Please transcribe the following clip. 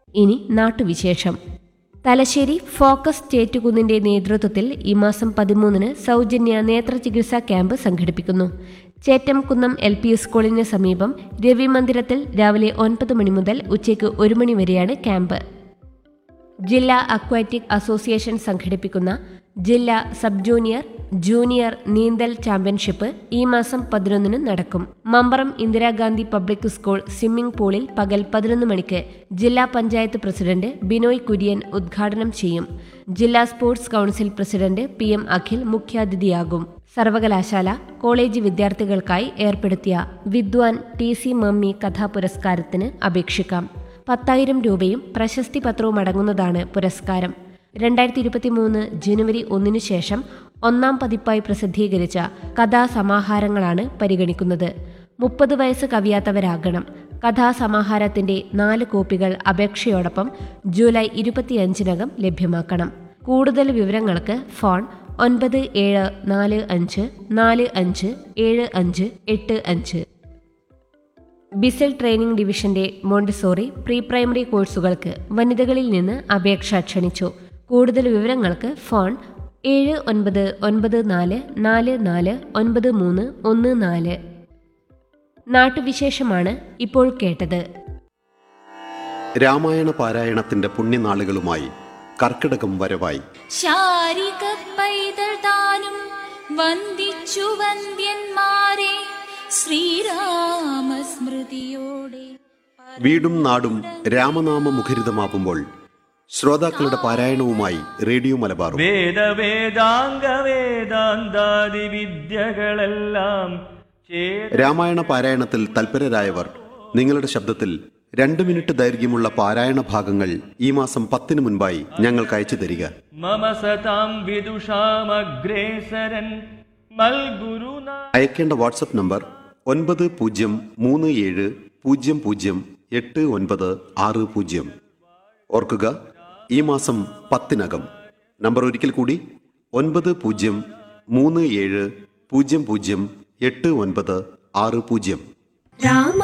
ഇനി നാട്ടുവിശേഷം തലശ്ശേരി ഫോക്കസ് ചേറ്റുകുന്നിന്റെ നേതൃത്വത്തിൽ ഈ മാസം പതിമൂന്നിന് സൗജന്യ നേത്രചികിത്സാ ക്യാമ്പ് സംഘടിപ്പിക്കുന്നു ചേറ്റം കുന്നം എൽ പി സ്കൂളിന് സമീപം രവി മന്ദിരത്തിൽ രാവിലെ ഒൻപത് മണി മുതൽ ഉച്ചയ്ക്ക് ഒരു മണി വരെയാണ് ക്യാമ്പ് ജില്ലാ അക്വാറ്റിക് അസോസിയേഷൻ സംഘടിപ്പിക്കുന്ന ജില്ലാ സബ് ജൂനിയർ ജൂനിയർ നീന്തൽ ചാമ്പ്യൻഷിപ്പ് ഈ മാസം പതിനൊന്നിന് നടക്കും Mambaram Indira Gandhi public school swimming പൂളിൽ പകൽ പതിനൊന്ന് മണിക്ക് ജില്ലാ പഞ്ചായത്ത് പ്രസിഡന്റ് ബിനോയ് കുര്യൻ ഉദ്ഘാടനം ചെയ്യും ജില്ലാ sports council president P M Akhil മുഖ്യാതിഥിയാകും സർവകലാശാല കോളേജ് വിദ്യാർത്ഥികൾക്കായി ഏർപ്പെടുത്തിയ വിദ്വാൻ ടി സി മമ്മി കഥാപുരസ്കാരത്തിന് അപേക്ഷിക്കാം പത്തായിരം രൂപയും പ്രശസ്തി പത്രവും അടങ്ങുന്നതാണ് പുരസ്കാരം രണ്ടായിരത്തി ഇരുപത്തി മൂന്ന് ജനുവരി ഒന്നിനു ശേഷം ഒന്നാം പതിപ്പായി പ്രസിദ്ധീകരിച്ച കഥാസമാഹാരങ്ങളാണ് പരിഗണിക്കുന്നത് മുപ്പത് വയസ്സ് കവിയാത്തവരാകണം കഥാസമാഹാരത്തിന്റെ നാല് കോപ്പികൾ അപേക്ഷയോടൊപ്പം ജൂലൈ ഇരുപത്തിയഞ്ചിനകം ലഭ്യമാക്കണം കൂടുതൽ വിവരങ്ങൾക്ക് ഫോൺ ഒൻപത് ഏഴ് നാല് അഞ്ച് നാല് അഞ്ച് ഏഴ് അഞ്ച് എട്ട് അഞ്ച് ബിസൽ ട്രെയിനിംഗ് ഡിവിഷന്റെ മോണ്ടിസോറി പ്രീ പ്രൈമറി കോഴ്സുകൾക്ക് വനിതകളിൽ നിന്ന് അപേക്ഷ ക്ഷണിച്ചു കൂടുതൽ വിവരങ്ങൾക്ക് ഫോൺ ഏഴ് ഒൻപത് ഒൻപത് നാല് നാല് നാല് ഒൻപത് മൂന്ന് ഒന്ന് നാല് നാട്ടുവിശേഷമാണ് ഇപ്പോൾ കേട്ടത് രാമായണ പാരായണത്തിന്റെ പുണ്യനാളുകളുമായി കർക്കിടകം വരവായി ശാരിക പൈതൽ താനും വന്ദിച്ചു വന്ദ്യന്മാരെ ശ്രീരാമസ്മൃതിയോടെ വീടും നാടും രാമനാമ മുഖരിതമാകുമ്പോൾ ശ്രോതാക്കളുടെ പാരായണവുമായി റേഡിയോ മലബാറും വേദ വേദാംഗ വേദാന്താദി വിദ്യകളെല്ലാം ചേത രാമായണ പാരായണത്തിൽ തൽപരരായവർ നിങ്ങളുടെ ശബ്ദത്തിൽ രണ്ട് മിനിറ്റ് ദൈർഘ്യമുള്ള പാരായണ ഭാഗങ്ങൾ ഈ മാസം പത്തിന് മുൻപായി ഞങ്ങൾക്ക് അയച്ചു തരിക മമ സതാം വിദുഷാമഗ്രേസരൻ മൽഗുരുനാ അയക്കേണ്ട വാട്സപ്പ് നമ്പർ ഒൻപത് പൂജ്യം മൂന്ന് ഏഴ് പൂജ്യം പൂജ്യം എട്ട് ഒൻപത് ആറ് പൂജ്യം ഓർക്കുക ഈ മാസം പത്തിനകം നമ്പർ ഒരിക്കൽ കൂടി ഒൻപത് പൂജ്യം മൂന്ന് ഏഴ് പൂജ്യം പൂജ്യം എട്ട് ഒൻപത് ആറ് പൂജ്യം രാമ